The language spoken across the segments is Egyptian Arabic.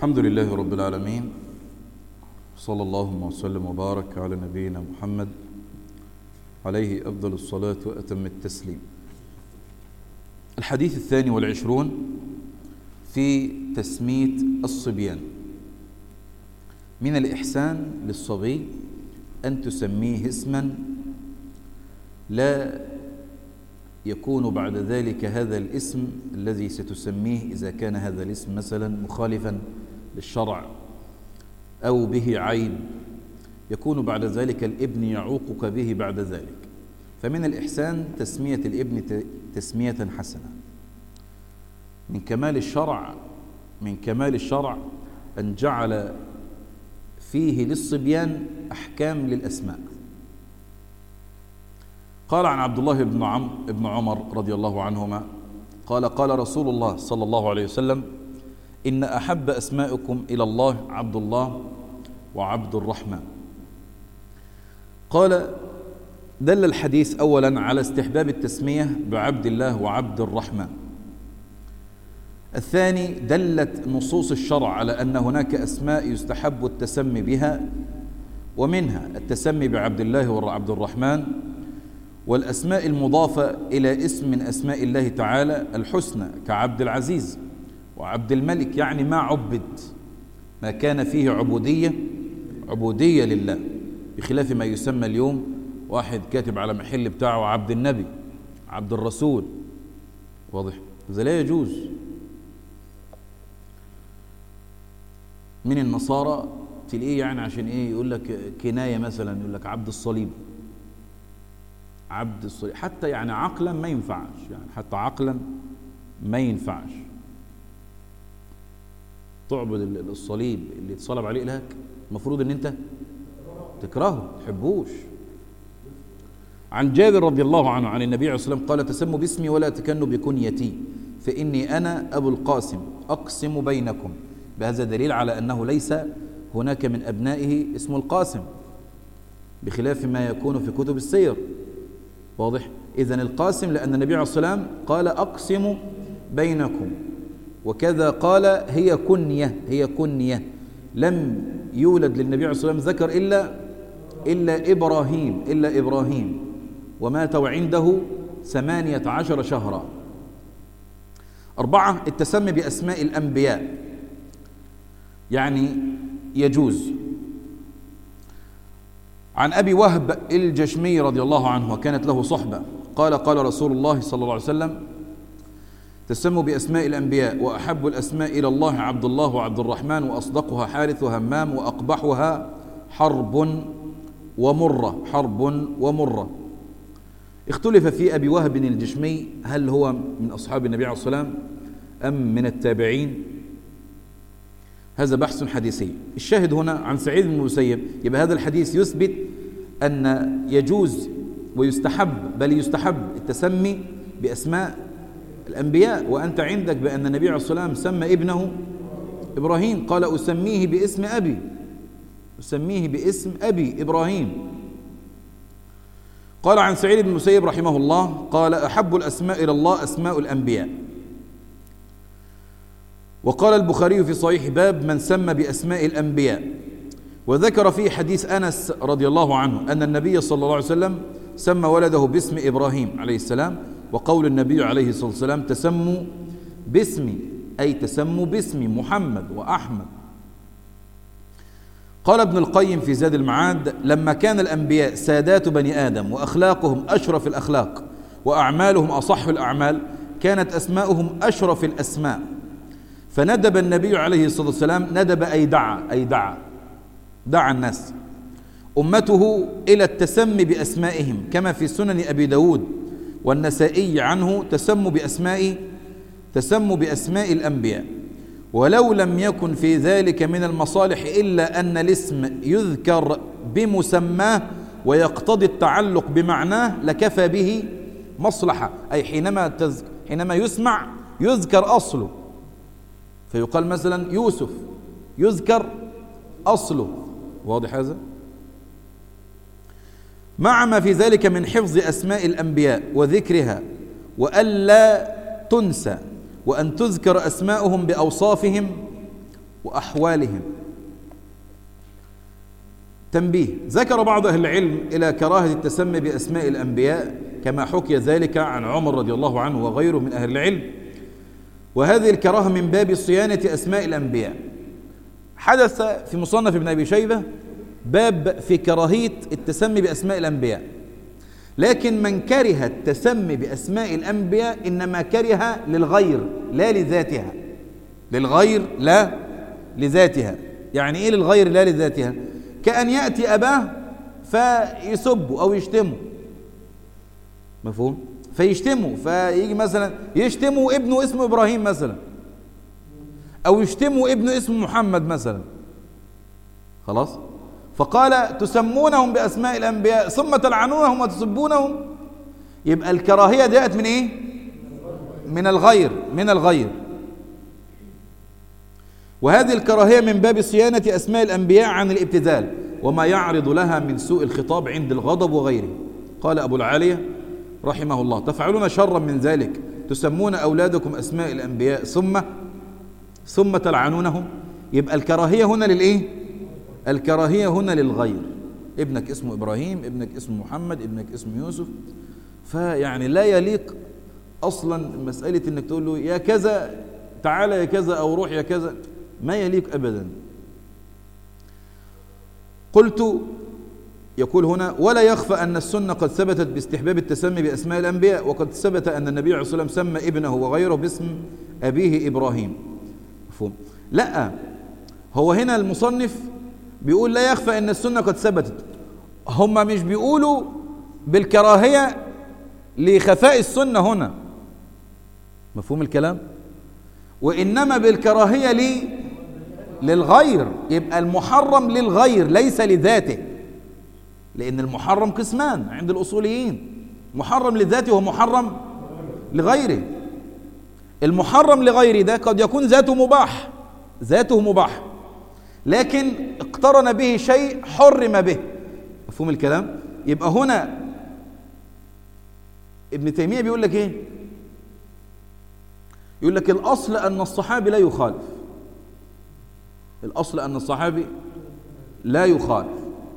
الحمد لله رب العالمين صلى الله وسلم وبارك على نبينا محمد عليه أفضل الصلاة وأتم التسليم الحديث الثاني والعشرون في تسمية الصبيان من الإحسان للصبي أن تسميه اسما لا يكون بعد ذلك هذا الاسم الذي ستسميه إذا كان هذا الاسم مثلا مخالفا للشرع أو به عيب يكون بعد ذلك الابن يعوقك به بعد ذلك فمن الإحسان تسمية الابن تسمية حسنة من كمال الشرع من كمال الشرع أن جعل فيه للصبيان أحكام للأسماء قال عن عبد الله بن عم بن عمر رضي الله عنهما قال قال رسول الله صلى الله عليه وسلم إن أحب أسماءكم إلى الله عبد الله وعبد الرحمن قال دل الحديث أولا على استحباب التسمية بعبد الله وعبد الرحمن الثاني دلت نصوص الشرع على أن هناك أسماء يستحب التسمي بها ومنها التسمي بعبد الله وعبد الرحمن والأسماء المضافة إلى اسم من أسماء الله تعالى الحسنى كعبد العزيز وعبد الملك يعني ما عبد ما كان فيه عبودية عبودية لله بخلاف ما يسمى اليوم واحد كاتب على محل بتاعه عبد النبي عبد الرسول واضح هذا لا يجوز من النصارى تلاقيه يعني عشان ايه يقول لك كناية مثلا يقول لك عبد الصليب عبد الصليب حتى يعني عقلا ما ينفعش يعني حتى عقلا ما ينفعش تعبد الصليب اللي اتصلب عليه إلهك المفروض ان انت تكرهه تحبوش عن جابر رضي الله عنه عن النبي عليه الصلاة والسلام قال تسموا باسمي ولا تكنوا بكنيتي فإني أنا أبو القاسم أقسم بينكم بهذا دليل على أنه ليس هناك من أبنائه اسم القاسم بخلاف ما يكون في كتب السير واضح إذا القاسم لأن النبي عليه الصلاة والسلام قال أقسم بينكم وكذا قال هي كنية هي كنية لم يولد للنبي عليه الصلاة والسلام ذكر إلا إلا إبراهيم إلا إبراهيم ومات وعنده ثمانية عشر شهرا أربعة التسمي بأسماء الأنبياء يعني يجوز عن أبي وهب الجشمي رضي الله عنه وكانت له صحبة قال قال رسول الله صلى الله عليه وسلم تسموا بأسماء الأنبياء وأحب الأسماء إلى الله عبد الله وعبد الرحمن وأصدقها حارث وهمام وأقبحها حرب ومرة حرب ومرة اختلف في أبي وهب الجشمي هل هو من أصحاب النبي عليه الصلاة والسلام أم من التابعين هذا بحث حديثي الشاهد هنا عن سعيد بن المسيب يبقى هذا الحديث يثبت أن يجوز ويستحب بل يستحب التسمي بأسماء الأنبياء وأنت عندك بأن النبي عليه الصلاة والسلام سمى ابنه إبراهيم قال أسميه باسم أبي أسميه باسم أبي إبراهيم قال عن سعيد بن المسيب رحمه الله قال أحب الأسماء إلى الله أسماء الأنبياء وقال البخاري في صحيح باب من سمى بأسماء الأنبياء وذكر في حديث أنس رضي الله عنه أن النبي صلى الله عليه وسلم سمى ولده باسم إبراهيم عليه السلام وقول النبي عليه الصلاة والسلام تسموا باسمي أي تسموا باسمي محمد وأحمد قال ابن القيم في زاد المعاد لما كان الأنبياء سادات بني آدم وأخلاقهم أشرف الأخلاق وأعمالهم أصح الأعمال كانت أسماؤهم أشرف الأسماء فندب النبي عليه الصلاة والسلام ندب أي دعا أي دعا دعا الناس أمته إلى التسمي بأسمائهم كما في سنن أبي داود والنسائي عنه تسموا بأسماء تسموا بأسماء الأنبياء ولو لم يكن في ذلك من المصالح إلا أن الاسم يذكر بمسماه ويقتضي التعلق بمعناه لكفى به مصلحة أي حينما تز... حينما يسمع يذكر أصله فيقال مثلا يوسف يذكر أصله واضح هذا؟ مع ما في ذلك من حفظ أسماء الأنبياء وذكرها وألا تنسى وأن تذكر أسماؤهم بأوصافهم وأحوالهم تنبيه ذكر بعض أهل العلم إلى كراهة التسمي بأسماء الأنبياء كما حكي ذلك عن عمر رضي الله عنه وغيره من أهل العلم وهذه الكراهة من باب صيانة أسماء الأنبياء حدث في مصنف ابن أبي شيبة باب في كراهية التسمي بأسماء الأنبياء لكن من كره التسمي بأسماء الأنبياء إنما كره للغير لا لذاتها للغير لا لذاتها يعني إيه للغير لا لذاتها كأن يأتي أباه فيسبه أو يشتمه مفهوم فيشتمه فيجي مثلا يشتمه ابنه اسمه إبراهيم مثلا أو يشتمه ابنه اسمه محمد مثلا خلاص فقال تسمونهم بأسماء الأنبياء ثم تلعنونهم وتسبونهم يبقى الكراهية جاءت من إيه من الغير من الغير وهذه الكراهية من باب صيانة أسماء الأنبياء عن الابتذال وما يعرض لها من سوء الخطاب عند الغضب وغيره قال أبو العالية رحمه الله تفعلون شرا من ذلك تسمون أولادكم أسماء الأنبياء ثم ثم تلعنونهم يبقى الكراهية هنا للإيه الكراهية هنا للغير ابنك اسمه إبراهيم ابنك اسمه محمد ابنك اسمه يوسف فيعني لا يليق أصلا مسألة أنك تقول له يا كذا تعالى يا كذا أو روح يا كذا ما يليق أبدا قلت يقول هنا ولا يخفى أن السنة قد ثبتت باستحباب التسمي بأسماء الأنبياء وقد ثبت أن النبي عليه الصلاة والسلام سمى ابنه وغيره باسم أبيه إبراهيم مفهوم لا هو هنا المصنف بيقول لا يخفى أن السنة قد ثبتت هم مش بيقولوا بالكراهية لخفاء السنة هنا مفهوم الكلام وإنما بالكراهية لي للغير يبقى المحرم للغير ليس لذاته لأن المحرم قسمان عند الأصوليين محرم لذاته ومحرم لغيره المحرم لغيره ده قد يكون ذاته مباح ذاته مباح لكن اقترن به شيء حرم به مفهوم الكلام يبقى هنا ابن تيمية بيقول لك ايه يقول لك الأصل أن الصحابي لا يخالف الأصل أن الصحابي لا يخالف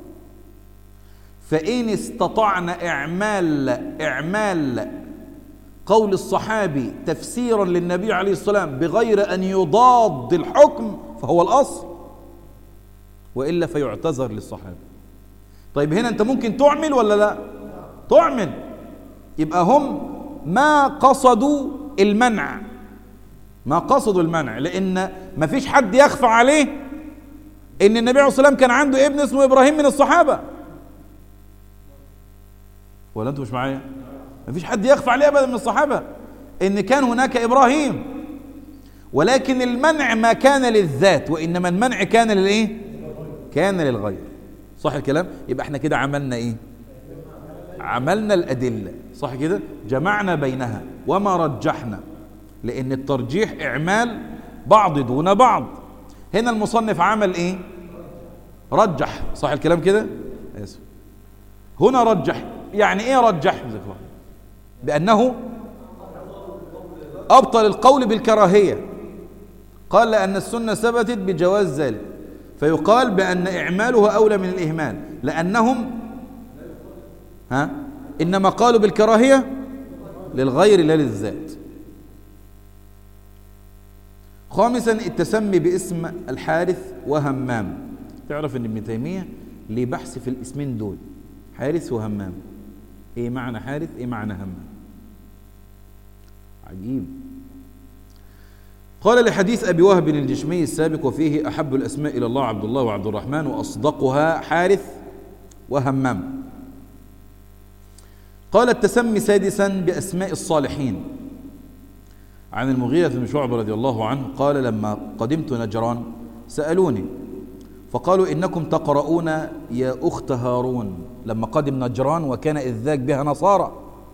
فإن استطعنا إعمال إعمال قول الصحابي تفسيرا للنبي عليه الصلاة والسلام بغير أن يضاد الحكم فهو الأصل وإلا فيعتذر للصحابي طيب هنا أنت ممكن تعمل ولا لا تعمل يبقى هم ما قصدوا المنع ما قصدوا المنع لأن ما فيش حد يخفى عليه إن النبي عليه الصلاة والسلام كان عنده ابن اسمه إبراهيم من الصحابة ولا أنتم مش معايا ما فيش حد يخفى عليه أبدا من الصحابة إن كان هناك إبراهيم ولكن المنع ما كان للذات وإنما المنع كان للإيه كان للغير صح الكلام يبقى احنا كده عملنا ايه عملنا الأدلة صح كده جمعنا بينها وما رجحنا لأن الترجيح إعمال بعض دون بعض هنا المصنف عمل إيه رجح صح الكلام كده آسف هنا رجح يعني إيه رجح بأنه أبطل القول بالكراهية قال لأن السنة ثبتت بجواز ذلك فيقال بأن إعماله أولى من الإهمال لأنهم ها إنما قالوا بالكراهية للغير لا للذات خامسا التسمي باسم الحارث وهمام تعرف ان ابن تيمية ليه بحث في الاسمين دول حارث وهمام ايه معنى حارث ايه معنى همام عجيب قال لحديث أبي وهب الجشمي السابق وفيه أحب الأسماء إلى الله عبد الله وعبد الرحمن وأصدقها حارث وهمام قال التسمي سادسا بأسماء الصالحين عن المغيرة بن شعب رضي الله عنه قال لما قدمت نجران سألوني فقالوا إنكم تقرؤون يا أخت هارون لما قدم نجران وكان إذ ذاك بها نصارى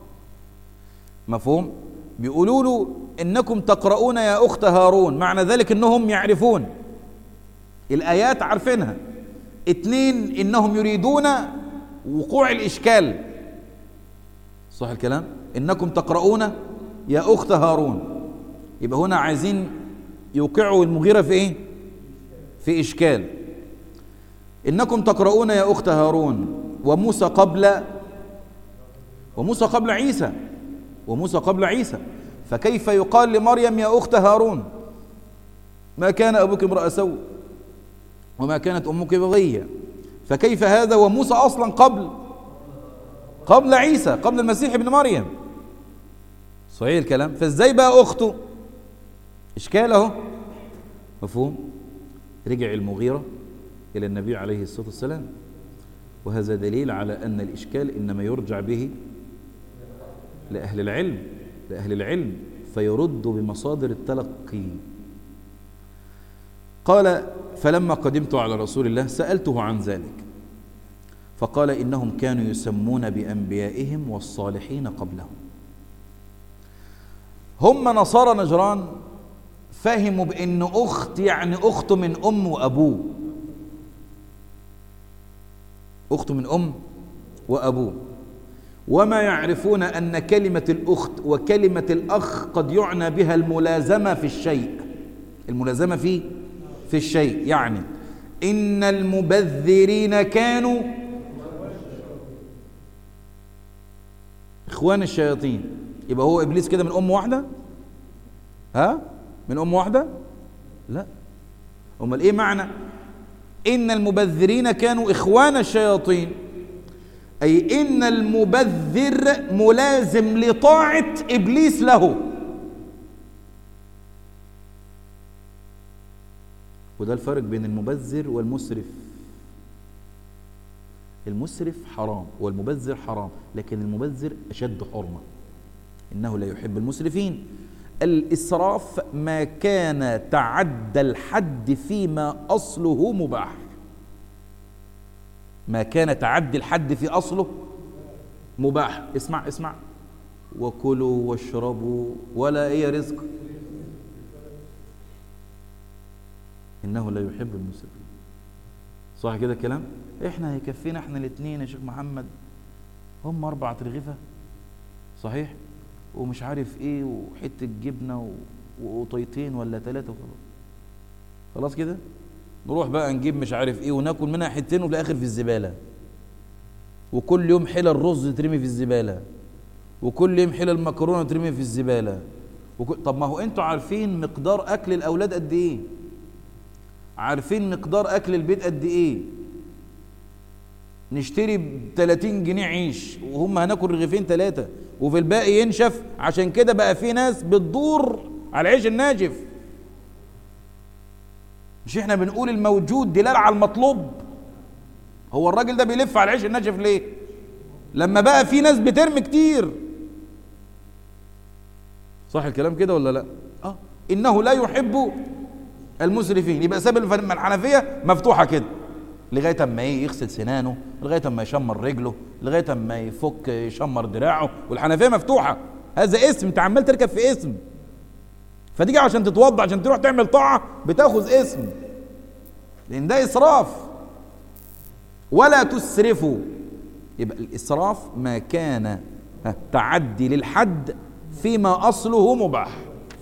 مفهوم بيقولوا له إنكم تقرؤون يا أخت هارون معنى ذلك إنهم يعرفون الآيات عارفينها اتنين إنهم يريدون وقوع الإشكال صح الكلام إنكم تقرؤون يا أخت هارون يبقى هنا عايزين يوقعوا المغيرة في إيه في إشكال إنكم تقرؤون يا أخت هارون وموسى قبل وموسى قبل عيسى وموسى قبل عيسى فكيف يقال لمريم يا أخت هارون ما كان أبوك امرأ سوء وما كانت أمك بغية فكيف هذا وموسى أصلا قبل قبل عيسى قبل المسيح ابن مريم صحيح الكلام فازاي بقى أخته إشكال أهو مفهوم رجع المغيرة إلى النبي عليه الصلاة والسلام وهذا دليل على أن الإشكال إنما يرجع به لأهل العلم لأهل العلم فيرد بمصادر التلقي قال فلما قدمت على رسول الله سألته عن ذلك فقال إنهم كانوا يسمون بأنبيائهم والصالحين قبلهم هم نصارى نجران فهموا بأن أخت يعني أخت من أم وأبوه أخت من أم وأبوه وما يعرفون أن كلمة الأخت وكلمة الأخ قد يعنى بها الملازمة في الشيء الملازمة في في الشيء يعني إن المبذرين كانوا إخوان الشياطين يبقى هو إبليس كده من أم واحدة ها من أم واحدة لا أمال إيه معنى إن المبذرين كانوا إخوان الشياطين أي إن المبذر ملازم لطاعة إبليس له وده الفرق بين المبذر والمسرف المسرف حرام والمبذر حرام لكن المبذر أشد حرمة إنه لا يحب المسرفين الإسراف ما كان تعدى الحد فيما أصله مباح ما كان تعدي الحد في أصله مباح اسمع اسمع وكلوا واشربوا ولا أي رزق إنه لا يحب المسرفين صح كده الكلام احنا هيكفينا احنا الاثنين يا شيخ محمد هم أربعة رغيفة صحيح ومش عارف ايه وحتة جبنة وقطيتين ولا ثلاثة وخلاص خلاص كده نروح بقى نجيب مش عارف ايه وناكل منها حتتين وفي الاخر في الزبالة وكل يوم حلى الرز ترمي في الزبالة وكل يوم حلى المكرونة ترمي في الزبالة وكل... طب ما هو انتوا عارفين مقدار اكل الاولاد قد ايه عارفين مقدار اكل البيت قد ايه نشتري ب 30 جنيه عيش وهم هناكل رغيفين ثلاثة وفي الباقي ينشف عشان كده بقى في ناس بتدور على العيش الناشف مش احنا بنقول الموجود دلالة على المطلوب هو الراجل ده بيلف على العيش الناشف ليه لما بقى في ناس بترمي كتير صح الكلام كده ولا لا اه انه لا يحب المسرفين يبقى ساب الحنفيه مفتوحه كده لغايه اما ايه يغسل سنانه لغايه اما يشمر رجله لغايه اما يفك يشمر دراعه والحنفيه مفتوحه هذا اسم انت عمال تركب في اسم فتيجي عشان تتوضع عشان تروح تعمل طاعه بتاخذ اسم لان ده اسراف ولا تسرفوا يبقى الاسراف ما كان تعدي للحد فيما اصله مباح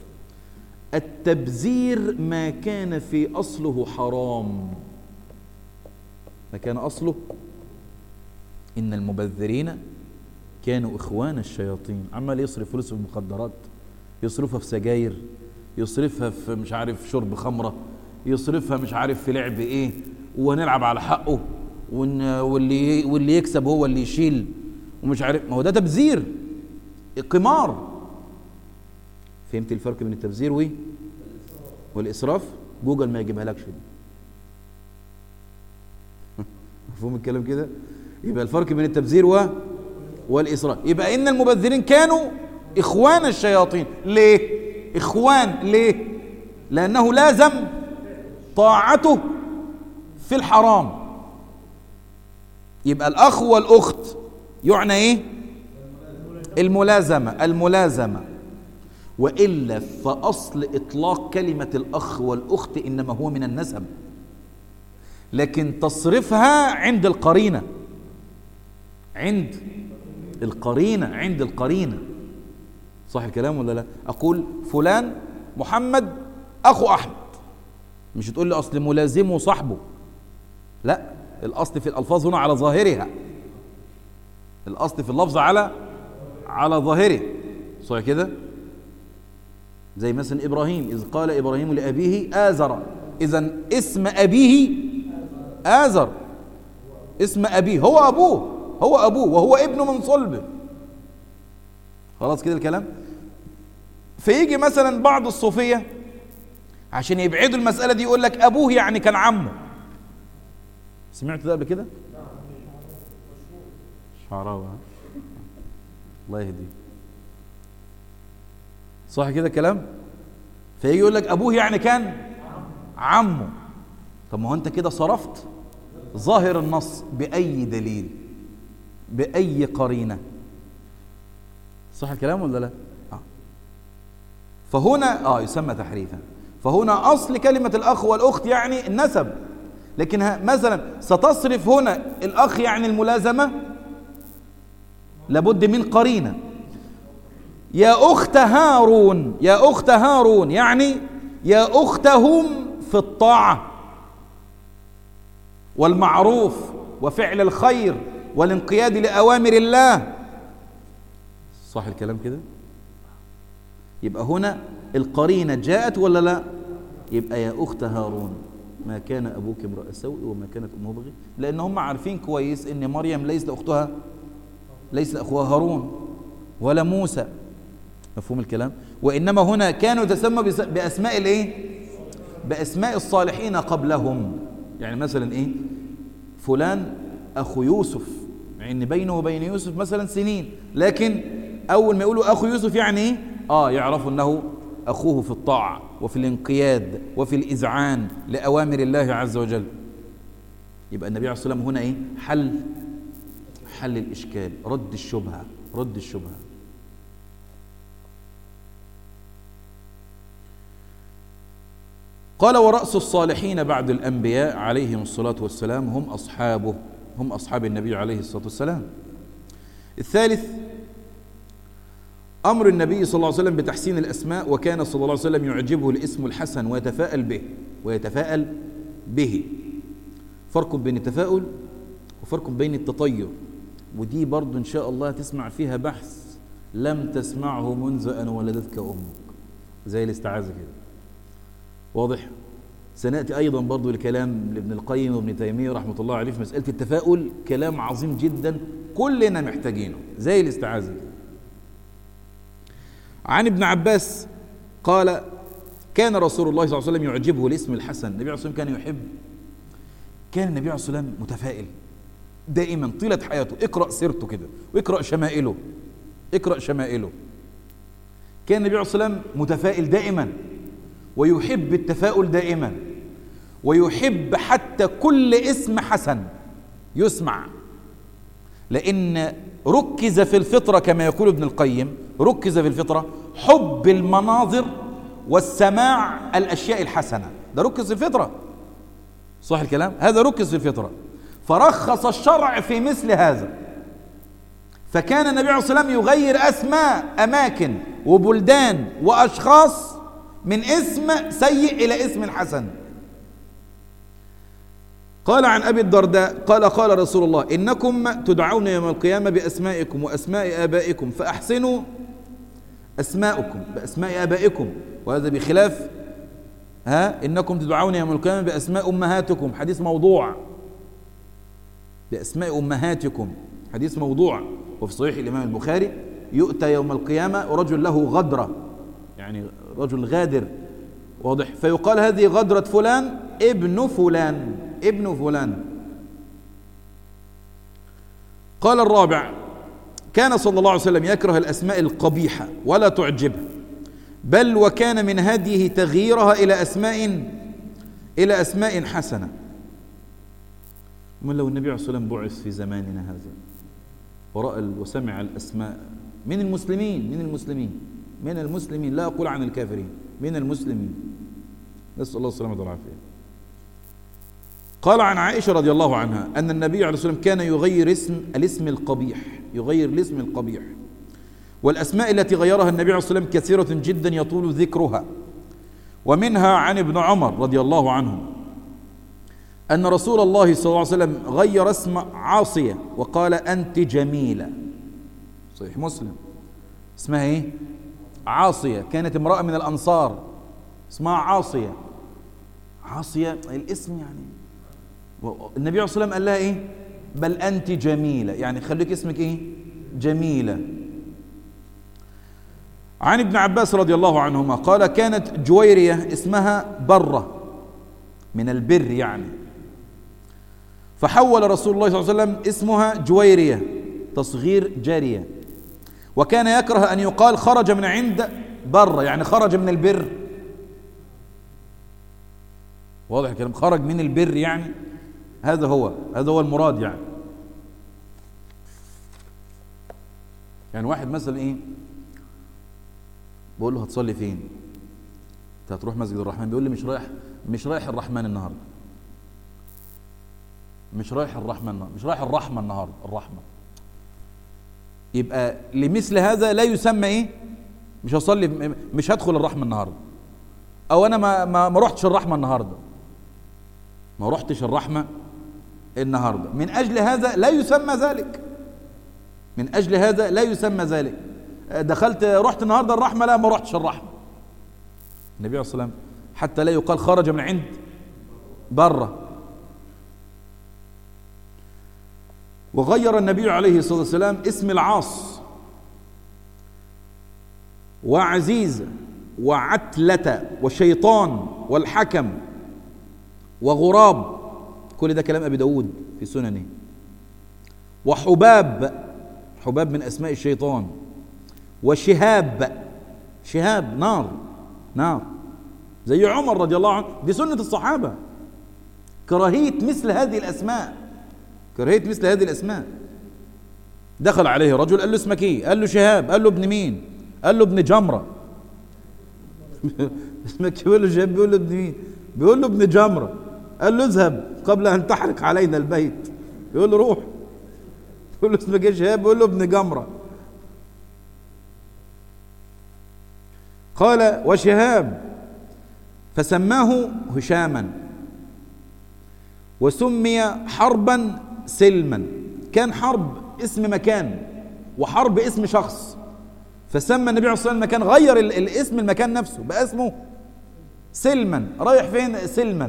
التبذير ما كان في اصله حرام ما كان اصله ان المبذرين كانوا اخوان الشياطين عمال يصرف فلوس في المخدرات يصرفها في سجاير يصرفها في مش عارف شرب خمره يصرفها مش عارف في لعب ايه ونلعب على حقه واللي واللي يكسب هو اللي يشيل ومش عارف ما هو ده تبذير قمار فهمت الفرق بين التبذير وايه والاسراف جوجل ما يجيبها لكش دي مفهوم الكلام كده يبقى الفرق بين التبذير و والاسراف يبقى ان المبذرين كانوا اخوان الشياطين ليه اخوان ليه لانه لازم طاعته في الحرام يبقى الاخ والاخت يعنى ايه الملازمه الملازمه والا فاصل اطلاق كلمه الاخ والاخت انما هو من النسب لكن تصرفها عند القرينه عند القرينه عند القرينه صح الكلام ولا لا اقول فلان محمد اخو احمد مش تقول لي أصل ملازمه صاحبه لا الأصل في الألفاظ هنا على ظاهرها الأصل في اللفظ على على ظاهره صحيح كده زي مثلا إبراهيم إذ قال إبراهيم لأبيه آزر إذا اسم أبيه آزر اسم أبيه هو أبوه هو أبوه وهو ابنه من صلبه خلاص كده الكلام فيجي مثلا بعض الصوفية عشان يبعدوا المسألة دي يقول لك أبوه يعني كان عمه سمعت ده قبل كده؟ شعراوي الله يهديه صح كده كلام فيجي يقول لك ابوه يعني كان عمه طب ما هو انت كده صرفت ظاهر النص باي دليل باي قرينه صح الكلام ولا لا آه. فهنا اه يسمى تحريفا فهنا اصل كلمه الاخ والاخت يعني النسب لكن مثلا ستصرف هنا الاخ يعني الملازمه لابد من قرينه يا اخت هارون يا اخت هارون يعني يا اختهم في الطاعه والمعروف وفعل الخير والانقياد لاوامر الله صح الكلام كده يبقى هنا القرينه جاءت ولا لا يبقى يا اخت هارون ما كان ابوك امرأ سوء وما كانت امه بغي لان هم عارفين كويس ان مريم ليس اختها ليس اخوها هارون ولا موسى مفهوم الكلام وانما هنا كانوا تسمى باسماء الايه باسماء الصالحين قبلهم يعني مثلا ايه فلان اخو يوسف مع ان بينه وبين يوسف مثلا سنين لكن اول ما يقولوا اخو يوسف يعني ايه اه يعرفوا انه اخوه في الطاعه وفي الانقياد وفي الاذعان لاوامر الله عز وجل يبقى النبي عليه الصلاه والسلام هنا ايه حل حل الاشكال رد الشبهه رد الشبهه قال ورأس الصالحين بعد الأنبياء عليهم الصلاة والسلام هم أصحابه هم أصحاب النبي عليه الصلاة والسلام الثالث أمر النبي صلى الله عليه وسلم بتحسين الأسماء وكان صلى الله عليه وسلم يعجبه الاسم الحسن ويتفاءل به ويتفاءل به فرق بين التفاؤل وفرق بين التطير ودي برضو إن شاء الله تسمع فيها بحث لم تسمعه منذ أن ولدتك أمك زي الاستعاذة كده واضح سنأتي أيضا برضو الكلام لابن القيم وابن تيمية رحمة الله عليه في مسألة التفاؤل كلام عظيم جدا كلنا محتاجينه زي الاستعاذة عن ابن عباس قال كان رسول الله صلى الله عليه وسلم يعجبه الاسم الحسن النبي عليه الصلاة والسلام كان يحب كان النبي عليه الصلاة والسلام متفائل دائما طيلة حياته اقرأ سيرته كده واقرأ شمائله اقرأ شمائله كان النبي عليه الصلاة والسلام متفائل دائما ويحب التفاؤل دائما ويحب حتى كل اسم حسن يسمع لأن ركز في الفطرة كما يقول ابن القيم ركز في الفطرة حب المناظر والسماع الأشياء الحسنة ده ركز في الفطرة صح الكلام هذا ركز في الفطرة فرخص الشرع في مثل هذا فكان النبي عليه الصلاة والسلام يغير أسماء أماكن وبلدان وأشخاص من اسم سيء إلى اسم حسن قال عن أبي الدرداء قال قال رسول الله إنكم تدعون يوم القيامة بأسمائكم وأسماء آبائكم فأحسنوا أسماءكم بأسماء آبائكم وهذا بخلاف ها إنكم تدعون يوم القيامة بأسماء أمهاتكم حديث موضوع بأسماء أمهاتكم حديث موضوع وفي صحيح الإمام البخاري يؤتى يوم القيامة ورجل له غدرة يعني رجل غادر واضح فيقال هذه غدرة فلان ابن فلان ابن فلان قال الرابع كان صلى الله عليه وسلم يكره الأسماء القبيحة ولا تعجبه بل وكان من هديه تغييرها إلى أسماء إلى أسماء حسنة من لو النبي عليه الصلاة والسلام بعث في زماننا هذا ورأى وسمع الأسماء من المسلمين من المسلمين من المسلمين لا أقول عن الكافرين من المسلمين نسأل الله السلامة والعافية قال عن عائشة رضي الله عنها أن النبي عليه الصلاة والسلام كان يغير اسم الاسم القبيح يغير الاسم القبيح والأسماء التي غيرها النبي عليه الصلاة والسلام كثيرة جدا يطول ذكرها ومنها عن ابن عمر رضي الله عنه أن رسول الله صلى الله عليه وسلم غير اسم عاصية وقال أنت جميلة صحيح مسلم اسمها ايه عاصية كانت امرأة من الأنصار اسمها عاصية عاصية الاسم يعني النبي عليه الصلاة والسلام قال لها ايه بل أنت جميلة يعني خليك اسمك ايه جميلة عن ابن عباس رضي الله عنهما قال كانت جويرية اسمها برة من البر يعني فحول رسول الله صلى الله عليه وسلم اسمها جويرية تصغير جارية وكان يكره أن يقال خرج من عند بر يعني خرج من البر واضح الكلام خرج من البر يعني هذا هو هذا هو المراد يعني يعني واحد مثلا ايه بقول له هتصلي فين انت هتروح مسجد الرحمن بيقول لي مش رايح مش رايح الرحمن النهارده مش رايح الرحمن النهارده مش رايح الرحمه النهارده الرحمه يبقى لمثل هذا لا يسمى ايه مش هصلي مش هدخل الرحمه النهارده او انا ما ما, ما رحتش الرحمه النهارده ما رحتش الرحمه النهارده من اجل هذا لا يسمى ذلك من اجل هذا لا يسمى ذلك دخلت رحت النهارده الرحمه لا ما رحتش الرحمه النبي عليه الصلاه والسلام حتى لا يقال خرج من عند بره وغير النبي عليه الصلاه والسلام اسم العاص وعزيز وعتلة وشيطان والحكم وغراب كل ده كلام أبي داود في سننه وحباب حباب من أسماء الشيطان وشهاب شهاب نار نار زي عمر رضي الله عنه دي سنة الصحابة كراهية مثل هذه الأسماء كراهية مثل هذه الأسماء دخل عليه رجل قال له اسمك ايه قال له شهاب قال له ابن مين قال له ابن جمرة اسمك بيقول له شهاب بيقول له ابن مين بيقول له ابن جمرة قال له اذهب قبل أن تحرق علينا البيت يقول له روح يقول له اسمك ايه شهاب بيقول له ابن جمرة قال وشهاب فسماه هشاما وسمي حربا سلما كان حرب اسم مكان وحرب اسم شخص فسمى النبي عليه الصلاه والسلام المكان غير الاسم المكان نفسه بقى اسمه سلما رايح فين سلما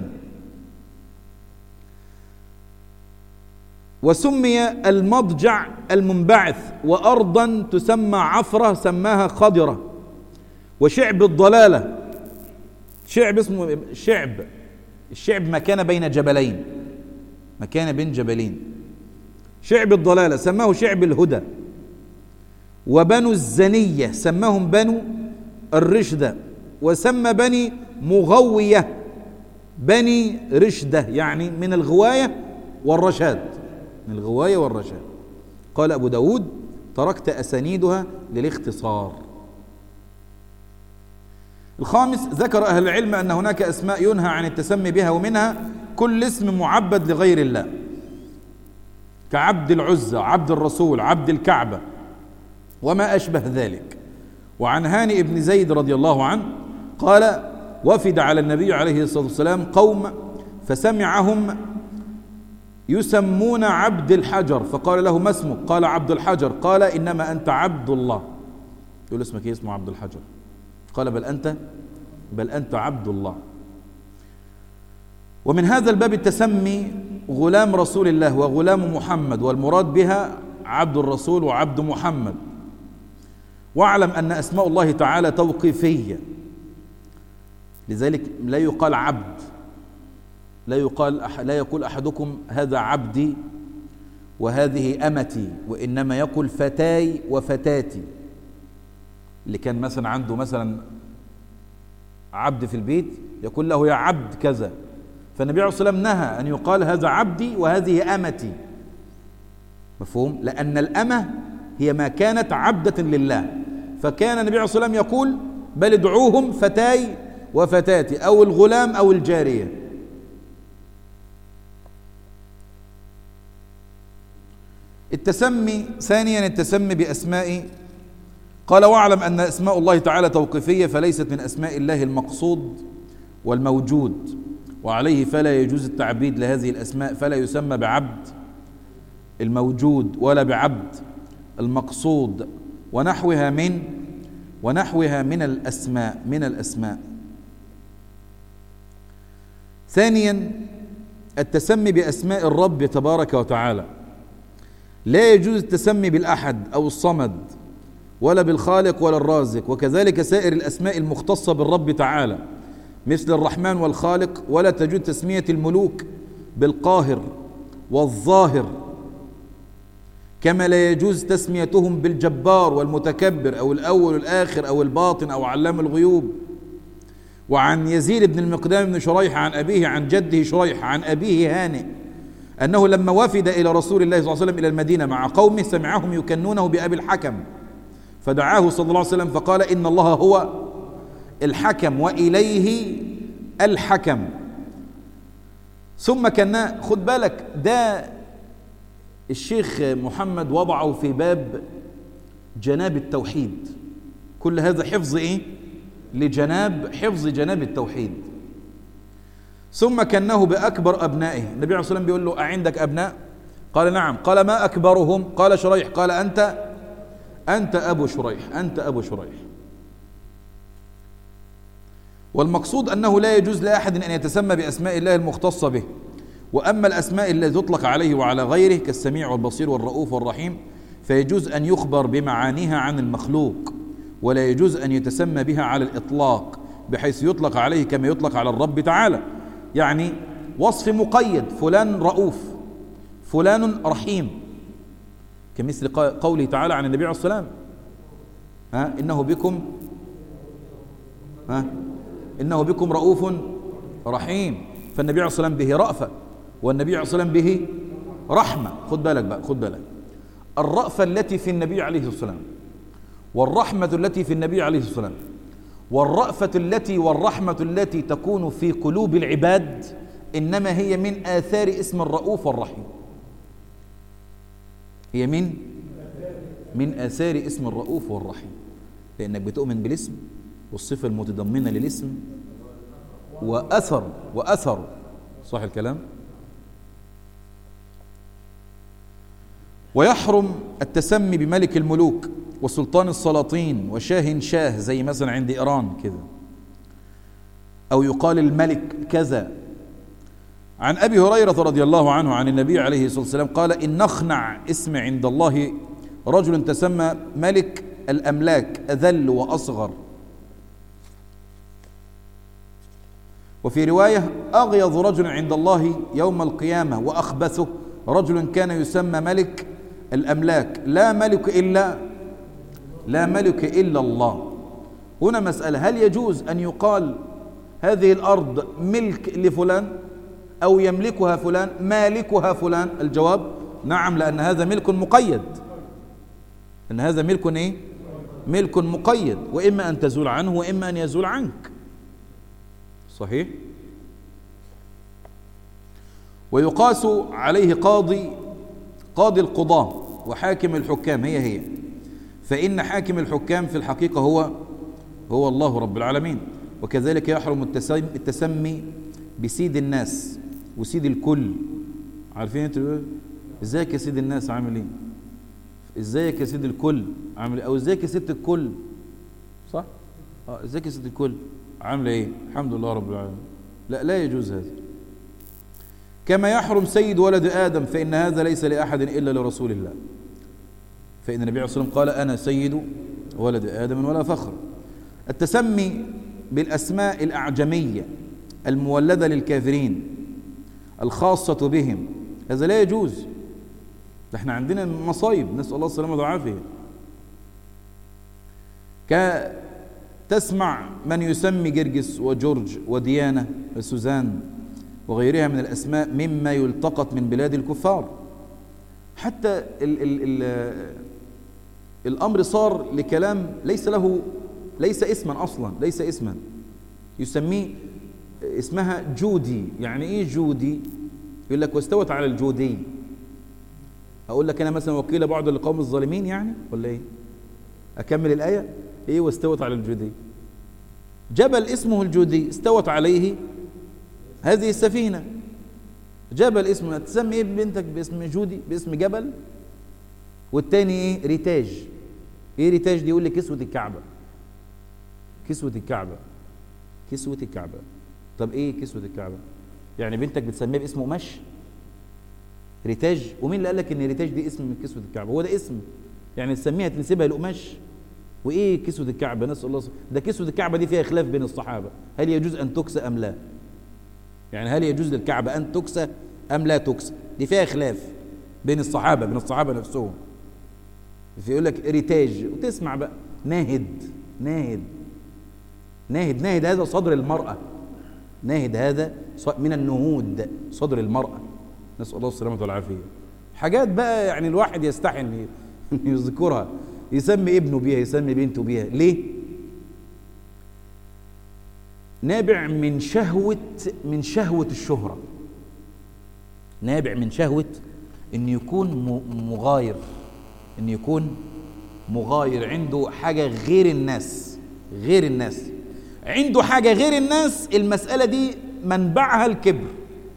وسمي المضجع المنبعث وارضا تسمى عفره سماها خضره وشعب الضلاله شعب اسمه شعب الشعب مكان بين جبلين مكان بين جبلين شعب الضلالة سماه شعب الهدى وبنو الزنية سماهم بنو الرشدة وسمى بني مغوية بني رشدة يعني من الغواية والرشاد من الغواية والرشاد قال أبو داود تركت أسانيدها للاختصار الخامس ذكر أهل العلم أن هناك أسماء ينهى عن التسمي بها ومنها كل اسم معبد لغير الله كعبد العزة عبد الرسول عبد الكعبة وما أشبه ذلك وعن هاني بن زيد رضي الله عنه قال وفد على النبي عليه الصلاة والسلام قوم فسمعهم يسمون عبد الحجر فقال له ما اسمك قال عبد الحجر قال إنما أنت عبد الله يقول اسمك ايه اسمه عبد الحجر قال بل أنت بل أنت عبد الله ومن هذا الباب التسمي غلام رسول الله وغلام محمد والمراد بها عبد الرسول وعبد محمد واعلم أن أسماء الله تعالى توقيفية لذلك لا يقال عبد لا يقال لا يقول أحدكم هذا عبدي وهذه أمتي وإنما يقول فتاي وفتاتي اللي كان مثلا عنده مثلا عبد في البيت يقول له يا عبد كذا فالنبي عليه الصلاة والسلام نهى أن يقال هذا عبدي وهذه أمتي مفهوم؟ لأن الأمة هي ما كانت عبدة لله فكان النبي عليه الصلاة والسلام يقول بل ادعوهم فتاي وفتاتي أو الغلام أو الجارية التسمي ثانيا التسمي بأسماء قال واعلم أن أسماء الله تعالى توقيفية فليست من أسماء الله المقصود والموجود وعليه فلا يجوز التعبيد لهذه الأسماء فلا يسمى بعبد الموجود ولا بعبد المقصود ونحوها من ونحوها من الأسماء من الأسماء ثانيا التسمي بأسماء الرب تبارك وتعالى لا يجوز التسمي بالأحد أو الصمد ولا بالخالق ولا الرازق وكذلك سائر الأسماء المختصة بالرب تعالى مثل الرحمن والخالق ولا تجوز تسمية الملوك بالقاهر والظاهر كما لا يجوز تسميتهم بالجبار والمتكبر أو الأول والآخر أو الباطن أو علام الغيوب وعن يزيد بن المقدام بن شريح عن أبيه عن جده شريح عن أبيه هانئ أنه لما وفد إلى رسول الله صلى الله عليه وسلم إلى المدينة مع قومه سمعهم يكنونه بأبي الحكم فدعاه صلى الله عليه وسلم فقال إن الله هو الحكم وإليه الحكم ثم كان خد بالك ده الشيخ محمد وضعه في باب جناب التوحيد كل هذا حفظ ايه لجناب حفظ جناب التوحيد ثم كنه بأكبر أبنائه النبي عليه الصلاة والسلام بيقول له أعندك أبناء قال نعم قال ما أكبرهم قال شريح قال أنت أنت أبو شريح أنت أبو شريح والمقصود أنه لا يجوز لأحد أن يتسمى بأسماء الله المختصة به وأما الأسماء التي تطلق عليه وعلى غيره كالسميع والبصير والرؤوف والرحيم فيجوز أن يخبر بمعانيها عن المخلوق ولا يجوز أن يتسمى بها على الإطلاق بحيث يطلق عليه كما يطلق على الرب تعالى يعني وصف مقيد فلان رؤوف فلان رحيم كمثل قوله تعالى عن النبي عليه الصلاة والسلام ها إنه بكم ها إنه بكم رؤوف رحيم فالنبي عليه الصلاة والسلام به رأفة والنبي عليه الصلاة والسلام به رحمة خد بالك بقى خد بالك الرأفة التي في النبي عليه الصلاة والسلام والرحمة التي في النبي عليه الصلاة والسلام والرأفة التي والرحمة التي تكون في قلوب العباد إنما هي من آثار اسم الرؤوف والرحيم هي من من آثار اسم الرؤوف والرحيم لأنك بتؤمن بالاسم والصفة المتضمنة للاسم وأثر وأثر صح الكلام ويحرم التسمي بملك الملوك وسلطان السلاطين وشاه شاه زي مثلا عند إيران كده أو يقال الملك كذا عن أبي هريرة رضي الله عنه عن النبي عليه الصلاة والسلام قال إن نخنع اسم عند الله رجل تسمى ملك الأملاك أذل وأصغر وفي رواية أغيظ رجل عند الله يوم القيامة وأخبثه رجل كان يسمى ملك الأملاك لا ملك إلا لا ملك إلا الله هنا مسألة هل يجوز أن يقال هذه الأرض ملك لفلان أو يملكها فلان مالكها فلان الجواب نعم لأن هذا ملك مقيد أن هذا ملك إيه ملك مقيد وإما أن تزول عنه وإما أن يزول عنك صحيح ويقاس عليه قاضي قاضي القضاة وحاكم الحكام هي هي فإن حاكم الحكام في الحقيقة هو هو الله رب العالمين وكذلك يحرم التسمي بسيد الناس وسيد الكل عارفين انتوا ازيك يا سيد الناس عامل ايه ازيك يا سيد الكل عامل ايه او ازيك يا ست الكل صح اه ازيك يا ست الكل عامله ايه الحمد لله رب العالمين لا لا يجوز هذا كما يحرم سيد ولد ادم فان هذا ليس لاحد الا لرسول الله فان النبي عليه الصلاه والسلام قال انا سيد ولد ادم ولا فخر التسمي بالاسماء الاعجميه المولده للكافرين الخاصه بهم هذا لا يجوز ده احنا عندنا مصايب نسال الله السلامه والعافيه تسمع من يسمي جرجس وجورج وديانة وسوزان وغيرها من الأسماء مما يلتقط من بلاد الكفار حتى ال ال ال الأمر صار لكلام ليس له ليس اسما أصلا ليس اسما يسميه اسمها جودي يعني ايه جودي يقول لك واستوت على الجودي اقول لك انا مثلا وكيل بعض لقوم الظالمين يعني ولا ايه اكمل الايه ايه واستوت على الجودي جبل اسمه الجودي استوت عليه هذه السفينة جبل اسمه تسمي ايه بنتك باسم جودي باسم جبل والتاني ايه ريتاج ايه ريتاج دي يقول لي كسوة الكعبة كسوة الكعبة كسوة الكعبة طب ايه كسوة الكعبة يعني بنتك بتسميها باسم قماش ريتاج ومين اللي قال لك ان ريتاج دي اسم من كسوة الكعبة هو ده اسم يعني تسميها تنسبها للقماش وايه كسوة الكعبة نسأل الله ده كسوة الكعبة دي فيها خلاف بين الصحابة هل يجوز ان تكسى ام لا يعني هل يجوز للكعبة ان تكسى ام لا تكسى دي فيها خلاف بين الصحابة بين الصحابة نفسهم يقول لك ريتاج وتسمع بقى ناهد ناهد ناهد ناهد هذا صدر المرأة ناهد هذا من النهود صدر المرأة نسأل الله السلامة والعافية حاجات بقى يعني الواحد يستحي ان يذكرها يسمي ابنه بيها يسمي بنته بيها ليه نابع من شهوة من شهوة الشهرة نابع من شهوة ان يكون مغاير ان يكون مغاير عنده حاجة غير الناس غير الناس عنده حاجة غير الناس المسألة دي منبعها الكبر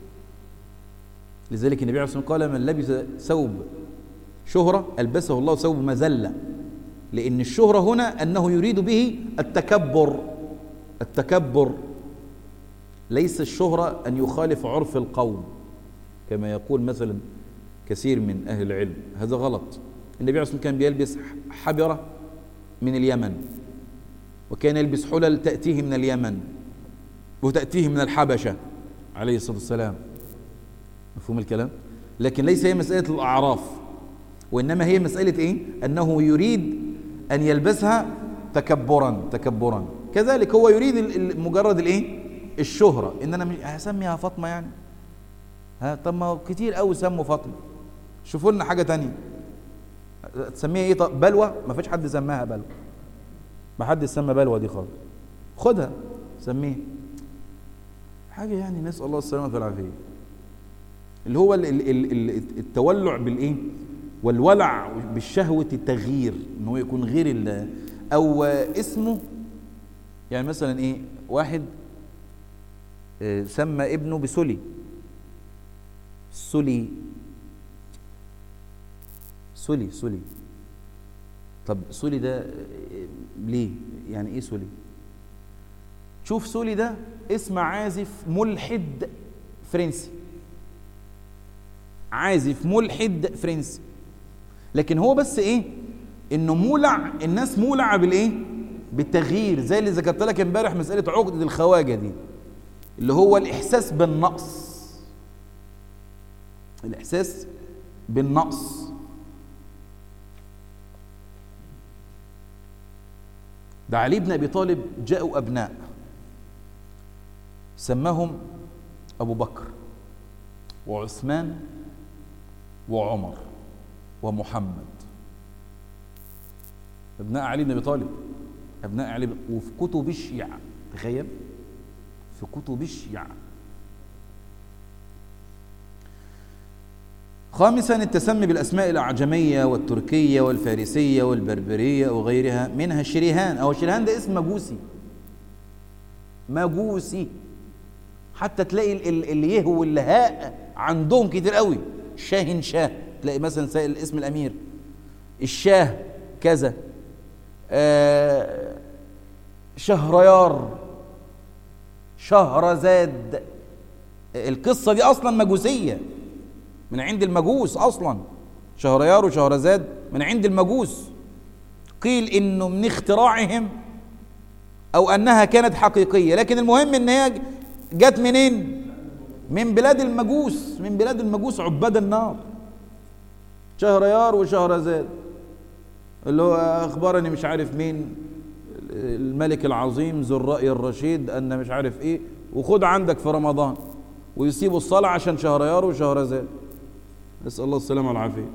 لذلك النبي عليه الصلاة والسلام قال من لبس ثوب شهرة ألبسه الله ثوب مذلة لأن الشهرة هنا أنه يريد به التكبر التكبر ليس الشهرة أن يخالف عرف القوم كما يقول مثلا كثير من أهل العلم هذا غلط النبي عليه الصلاة والسلام كان بيلبس حبرة من اليمن وكان يلبس حلل تأتيه من اليمن وتأتيه من الحبشة عليه الصلاة والسلام مفهوم الكلام لكن ليس هي مسألة الأعراف وإنما هي مسألة إيه أنه يريد أن يلبسها تكبرا تكبرا كذلك هو يريد مجرد الإيه الشهرة إن أنا هسميها فاطمة يعني ها طب ما كتير قوي سموا فاطمة شوفوا لنا حاجة تانية تسميها ايه طب بلوى ما فيش حد سماها بلوى ما حد سمى بلوى دي خالص خدها سميها حاجة يعني نسأل الله السلامة والعافية اللي هو التولع بالايه والولع بالشهوة التغيير ان هو يكون غير او اسمه يعني مثلا ايه واحد آه، سمى ابنه بسلي سلي سلي سلي طب سولي ده ليه يعني ايه سولي شوف سولي ده اسم عازف ملحد فرنسي عازف ملحد فرنسي لكن هو بس ايه انه مولع الناس مولعه بالايه بالتغيير زي اللي ذكرت لك امبارح مساله عقده الخواجه دي اللي هو الاحساس بالنقص الاحساس بالنقص ده علي بن ابي طالب جاءوا ابناء سماهم ابو بكر وعثمان وعمر ومحمد ابناء علي بن ابي طالب ابناء علي وفي كتب الشيعه تخيل في كتب الشيعه خامسا التسمي بالأسماء الأعجمية والتركية والفارسية والبربرية وغيرها منها الشريهان أو الشريهان ده اسم مجوسي مجوسي حتى تلاقي اللي يهو واللهاء عندهم كتير قوي شاهن شاه تلاقي مثلا اسم الأمير الشاه كذا آه شهريار شهرزاد القصة دي أصلا مجوسية من عند المجوس اصلا شهريار وشهرزاد من عند المجوس قيل انه من اختراعهم او انها كانت حقيقيه لكن المهم ان هي جت منين من بلاد المجوس من بلاد المجوس عباد النار شهريار وشهرزاد اللي هو اخبرني مش عارف مين الملك العظيم ذو الرأي الرشيد ان مش عارف ايه وخد عندك في رمضان ويسيبوا الصلاة عشان شهريار وشهرزاد نسأل الله السلامة والعافية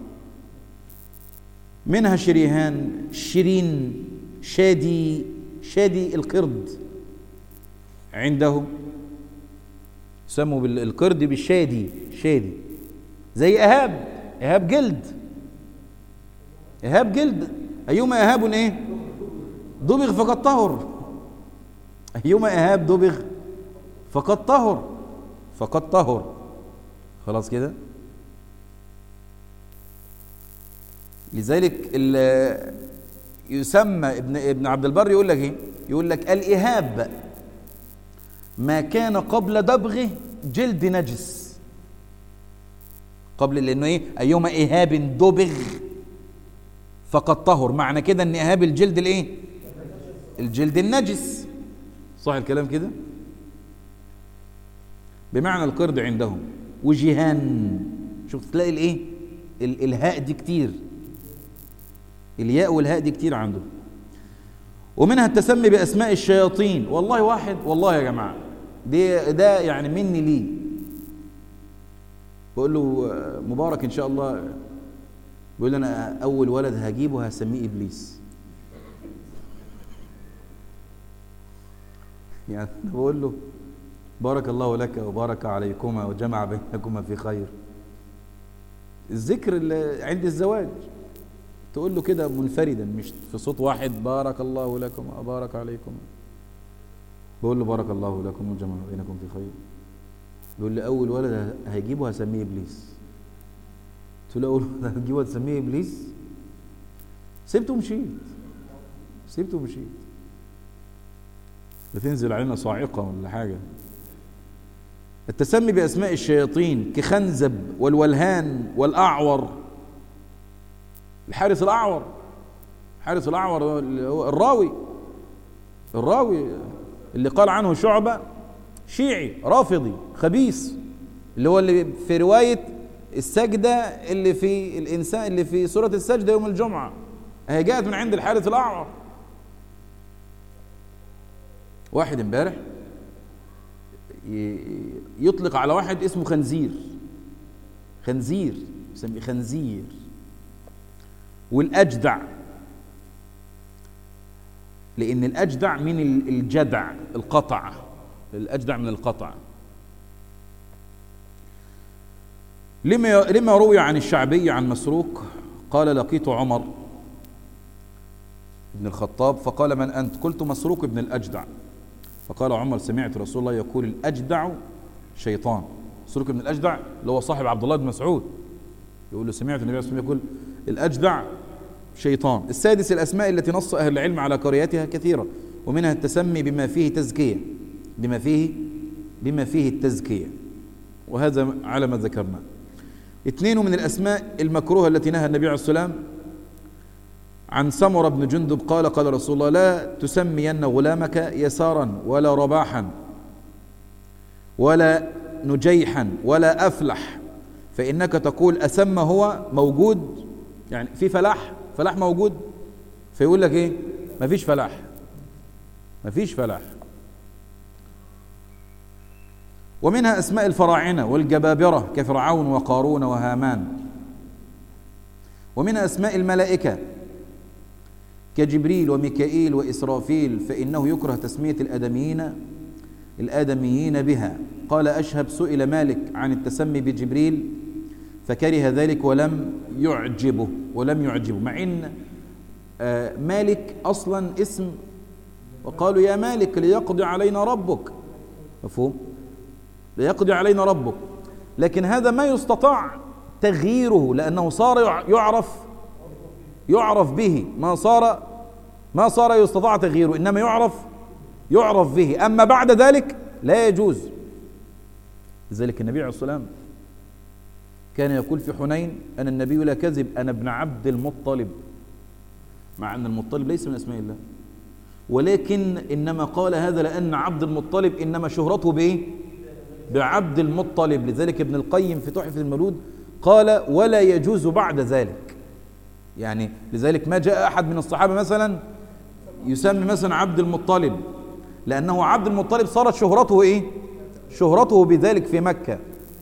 منها شريهان شيرين شادي شادي القرد عنده سموا بالقرد بالشادي شادي زي إهاب إهاب جلد إهاب جلد أيما إهاب إيه ضبغ فقد طهر أيما إيهاب دبغ فقد طهر فقد طهر خلاص كده لذلك يسمى ابن ابن عبد البر يقول لك ايه يقول لك الإهاب ما كان قبل دبغه جلد نجس قبل لانه ايه ايما اهاب دبغ فقد طهر معنى كده ان اهاب الجلد الايه الجلد النجس صح الكلام كده بمعنى القرد عندهم وجهان شوف تلاقي الايه الهاء دي كتير الياء والهاء دي كتير عنده ومنها التسمي باسماء الشياطين والله واحد والله يا جماعه دي ده يعني مني ليه بقول له مبارك ان شاء الله بيقول لي انا اول ولد هجيبه هسميه ابليس يعني بقول له بارك الله لك وبارك عليكما وجمع بينكما في خير الذكر اللي عند الزواج تقول له كده منفردا مش في صوت واحد بارك الله لكم وبارك عليكم بقول له بارك الله لكم وجمع بينكم في خير بيقول لي اول ولد هيجيبه هسميه ابليس قلت له اول ولد هتجيبه هتسميه ابليس سبته ومشيت سبته ومشيت بتنزل علينا صاعقه ولا حاجه التسمي باسماء الشياطين كخنزب والولهان والاعور الحارس الاعور الحارس الاعور اللي هو الراوي الراوي اللي قال عنه شعبة شيعي رافضي خبيث اللي هو اللي في رواية السجدة اللي في الإنسان اللي في سورة السجدة يوم الجمعة هي جاءت من عند الحارث الأعور واحد امبارح يطلق على واحد اسمه خنزير خنزير يسميه خنزير والأجدع لأن الأجدع من الجدع القطع الأجدع من القطع لما لما روي عن الشعبي عن مسروق قال لقيت عمر بن الخطاب فقال من أنت قلت مسروق بن الأجدع فقال عمر سمعت رسول الله يقول الأجدع شيطان مسروق بن الأجدع اللي هو صاحب عبد الله بن مسعود يقول له سمعت النبي صلى الله عليه وسلم يقول الأجدع شيطان السادس الأسماء التي نص أهل العلم على قريتها كثيرة ومنها التسمي بما فيه تزكية بما فيه بما فيه التزكية وهذا على ما ذكرنا اثنين من الأسماء المكروهة التي نهى النبي عليه الصلاة والسلام عن سمر بن جندب قال قال رسول الله لا تسمين غلامك يسارا ولا رباحا ولا نجيحا ولا أفلح فإنك تقول أسمى هو موجود يعني في فلاح فلاح موجود فيقول لك ايه مفيش فلاح مفيش فلاح ومنها اسماء الفراعنه والجبابره كفرعون وقارون وهامان ومنها اسماء الملائكه كجبريل وميكائيل واسرافيل فانه يكره تسميه الادميين الادميين بها قال اشهب سئل مالك عن التسمي بجبريل فكره ذلك ولم يعجبه ولم يعجبه مع ان مالك اصلا اسم وقالوا يا مالك ليقضي علينا ربك مفهوم ليقضي علينا ربك لكن هذا ما يستطاع تغييره لانه صار يعرف يعرف به ما صار ما صار يستطاع تغييره انما يعرف يعرف به اما بعد ذلك لا يجوز لذلك النبي عليه الصلاه والسلام كان يقول في حنين أنا النبي لا كذب أنا ابن عبد المطلب مع أن المطلب ليس من أسماء الله ولكن إنما قال هذا لأن عبد المطلب إنما شهرته بإيه؟ بعبد المطلب لذلك ابن القيم في تحفة المولود قال ولا يجوز بعد ذلك يعني لذلك ما جاء أحد من الصحابة مثلا يسمي مثلا عبد المطلب لأنه عبد المطلب صارت شهرته إيه؟ شهرته بذلك في مكة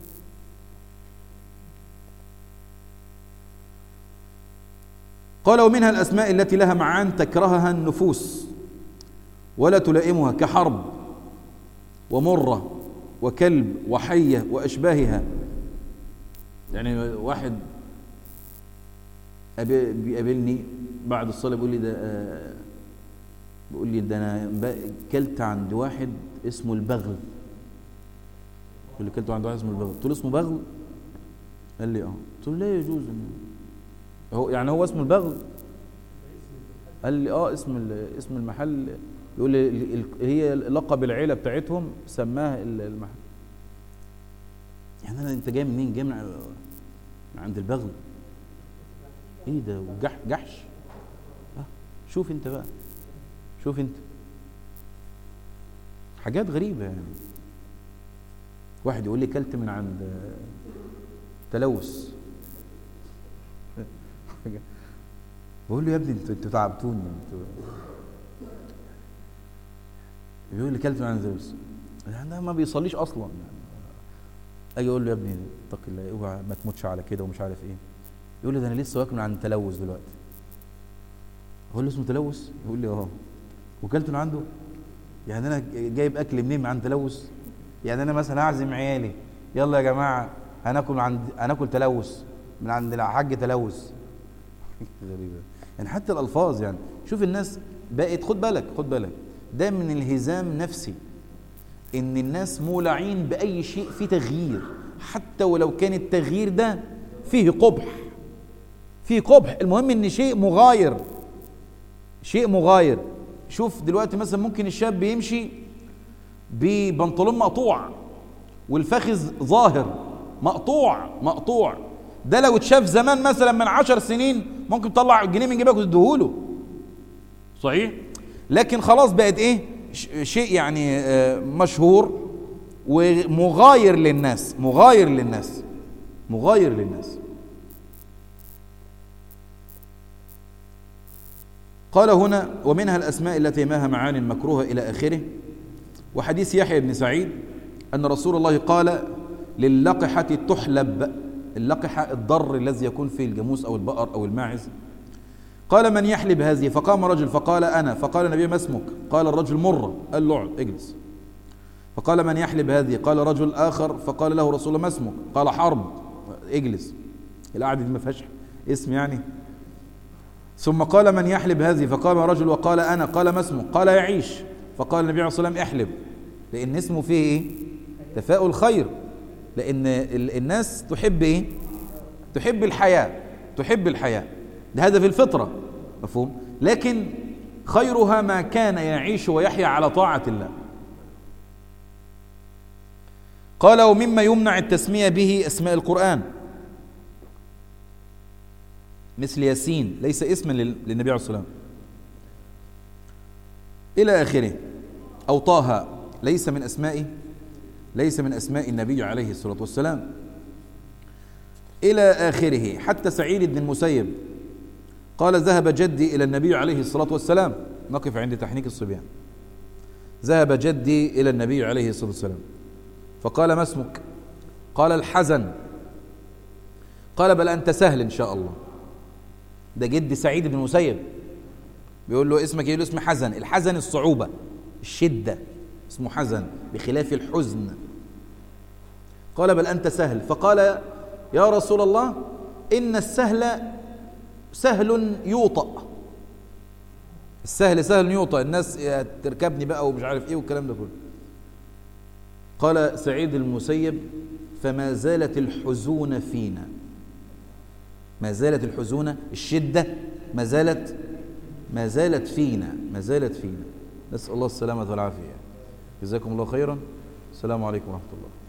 قال ومنها الأسماء التي لها معان تكرهها النفوس ولا تلائمها كحرب ومرة وكلب وحية وأشباهها يعني واحد بيقابلني بعد الصلاة بيقول لي ده بيقول لي ده انا بقى- كلت عند واحد اسمه البغل يقول لي كلت عند واحد اسمه البغل قلت له اسمه بغل قال لي اه قلت له لا يجوز إن- هو يعني هو اسمه البغل قال لي اه اسم ال- اسم المحل يقول لي ال- ال- هي لقب العيله بتاعتهم سماها ال- المحل يعني انا انت جاي منين جاي من ع- من عند البغل ايه ده وجح جحش آه شوف انت بقى شوف انت حاجات غريبه يعني واحد يقول لي كلت من عند آه، تلوث بقول له يا ابني انتوا انتوا تعبتوني انتوا بيقول لي كلت من عند تلوث يعني ده ما بيصليش اصلا يعني اجي اقول له يا ابني اتق الله اوعى ما تموتش على كده ومش عارف ايه يقول لي ده انا لسه واكل من عند تلوث دلوقتي اقول له اسمه تلوث يقول لي اه وكلت من عنده يعني انا جايب اكل منين من عند تلوث يعني انا مثلا اعزم عيالي يلا يا جماعه هناكل من عند هناكل تلوث من عند الحاج تلوث غريبه يعني حتى الالفاظ يعني شوف الناس بقت خد بالك خد بالك ده من الهزام نفسي ان الناس مولعين باي شيء فيه تغيير حتى ولو كان التغيير ده فيه قبح فيه قبح المهم ان شيء مغاير شيء مغاير شوف دلوقتي مثلا ممكن الشاب بيمشي ببنطلون مقطوع والفخذ ظاهر مقطوع مقطوع ده لو اتشاف زمان مثلا من عشر سنين ممكن تطلع جنيه من جيبك وتديهوله صحيح لكن خلاص بقت ايه ش- شيء يعني آه، مشهور ومغاير للناس مغاير للناس مغاير للناس قال هنا ومنها الأسماء التي معها معاني مكروهة إلى آخره وحديث يحيى بن سعيد أن رسول الله قال للقحة تحلب اللقحة الضر الذي يكون في الجاموس أو البقر أو الماعز قال من يحلب هذه فقام رجل فقال أنا فقال النبي ما اسمك قال الرجل مرة قال له اقعد اجلس فقال من يحلب هذه قال رجل آخر فقال له رسول الله ما اسمك قال حرب اجلس القعدة دي ما فيهاش اسم يعني ثم قال من يحلب هذه فقام رجل وقال أنا قال ما اسمه قال يعيش فقال النبي عليه الصلاة والسلام احلب لأن اسمه فيه إيه تفاؤل خير لأن ال- الناس تحب إيه تحب الحياة تحب الحياة ده هذا في الفطرة مفهوم لكن خيرها ما كان يعيش ويحيا على طاعة الله قال ومما يمنع التسمية به اسماء القرآن مثل ياسين ليس اسما لل- للنبي عليه الصلاة والسلام إلى آخره أو طه ليس من أسمائه ليس من أسماء النبي عليه الصلاة والسلام إلى آخره حتى سعيد بن المسيب قال ذهب جدي إلى النبي عليه الصلاة والسلام نقف عند تحنيك الصبيان ذهب جدي إلى النبي عليه الصلاة والسلام فقال ما اسمك قال الحزن قال بل أنت سهل إن شاء الله ده جد سعيد بن المسيب بيقول له اسمك يقول له اسمي حزن الحزن الصعوبة الشدة اسمه حزن بخلاف الحزن قال بل أنت سهل فقال يا رسول الله إن السهل سهل يوطأ السهل سهل يوطأ الناس تركبني بقى ومش عارف ايه والكلام ده كله قال سعيد المسيب فما زالت الحزون فينا ما زالت الحزون الشدة ما زالت ما زالت فينا ما زالت فينا نسأل الله السلامة والعافية جزاكم الله خيرا السلام عليكم ورحمة الله